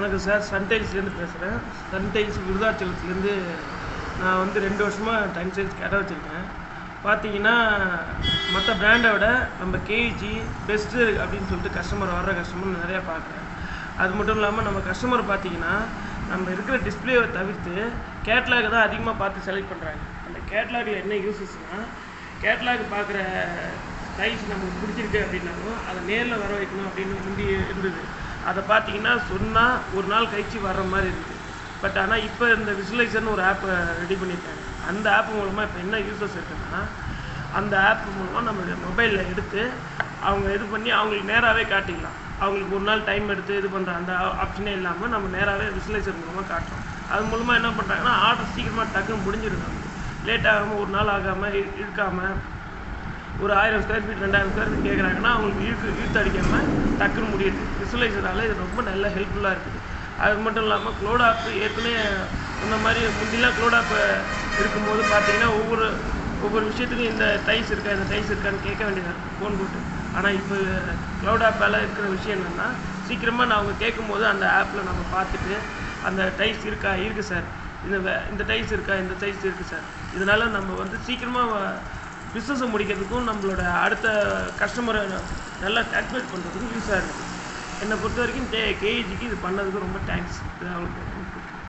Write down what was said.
வணக்கம் சார் சன்டைல்ஸ்லேருந்து பேசுகிறேன் சன்டைல்ஸ் விருதாச்சலத்துலேருந்து நான் வந்து ரெண்டு வருஷமாக டைம் சைல்ஸ் கடை வச்சுருக்கேன் பார்த்தீங்கன்னா மற்ற பிராண்டை விட நம்ம கேஜி பெஸ்ட்டு அப்படின்னு சொல்லிட்டு கஸ்டமர் வர்ற கஸ்டமர் நிறையா பார்க்குறேன் அது மட்டும் இல்லாமல் நம்ம கஸ்டமர் பார்த்தீங்கன்னா நம்ம இருக்கிற டிஸ்பிளேவை தவிர்த்து கேட்லாக் தான் அதிகமாக பார்த்து செலக்ட் பண்ணுறாங்க அந்த கேட்லாகில் என்ன யூசஸ்னால் கேட்லாக் பார்க்குற டைல்ஸ் நமக்கு பிடிச்சிருக்கு அப்படின்னாலும் அதை நேரில் வர வைக்கணும் அப்படின்னு முந்தி இருந்தது அதை பார்த்தீங்கன்னா சொன்னால் ஒரு நாள் கழிச்சு வர்ற மாதிரி இருக்குது பட் ஆனால் இப்போ இந்த விசுவலைசர்னு ஒரு ஆப்பை ரெடி பண்ணியிருக்காங்க அந்த ஆப் மூலமாக இப்போ என்ன யூசஸ் இருக்குன்னா அந்த ஆப் மூலமாக நம்ம மொபைலில் எடுத்து அவங்க இது பண்ணி அவங்களுக்கு நேராகவே காட்டிக்கலாம் அவங்களுக்கு ஒரு நாள் டைம் எடுத்து இது பண்ணுற அந்த ஆப்ஷனே இல்லாமல் நம்ம நேராகவே விசுவலைசர் மூலமாக காட்டுறோம் அது மூலமாக என்ன பண்ணுறாங்கன்னா ஆர்டர் சீக்கிரமாக டக்குன்னு முடிஞ்சிடும் நமக்கு லேட் ஆகாமல் ஒரு நாள் ஆகாமல் இழுக்காமல் ஒரு ஆயிரம் ஸ்கொயர் ஃபீட் ரெண்டாயிரம் ஸ்கொயர் ஃபீட் கேட்குறாங்கன்னா அவங்களுக்கு இழுத்து இழுத்து அடிக்காமல் டக்குன்னு முடியுது விசுவலைசரால் இது ரொம்ப நல்ல ஹெல்ப்ஃபுல்லாக இருக்குது அது மட்டும் இல்லாமல் க்ளோட் ஆப் ஏற்கனவே இந்த மாதிரி முந்திலாம் க்ளோட் ஆப் இருக்கும்போது பார்த்தீங்கன்னா ஒவ்வொரு ஒவ்வொரு விஷயத்துக்கும் இந்த டைஸ் இருக்கா இந்த டைஸ் இருக்கான்னு கேட்க வேண்டியதாக இருக்கும் ஃபோன் போட்டு ஆனால் இப்போ க்ளவுட் ஆப்பால் இருக்கிற விஷயம் என்னென்னா சீக்கிரமாக நான் அவங்க கேட்கும்போது அந்த ஆப்பில் நம்ம பார்த்துட்டு அந்த டைஸ் இருக்கா இருக்குது சார் இந்த வே- இந்த டைஸ் இருக்கா இந்த டைஸ் இருக்குது சார் இதனால் நம்ம வந்து சீக்கிரமாக பிஸ்னஸை முடிக்கிறதுக்கும் நம்மளோட அடுத்த கஸ்டமரை நல்லா கால்குலேட் பண்ணுறதுக்கும் யூஸாக இருக்குது என்னை பொறுத்த வரைக்கும் கே கேஜிக்கு இது பண்ணதுக்கு ரொம்ப தேங்க்ஸ் இது அவங்களுக்கு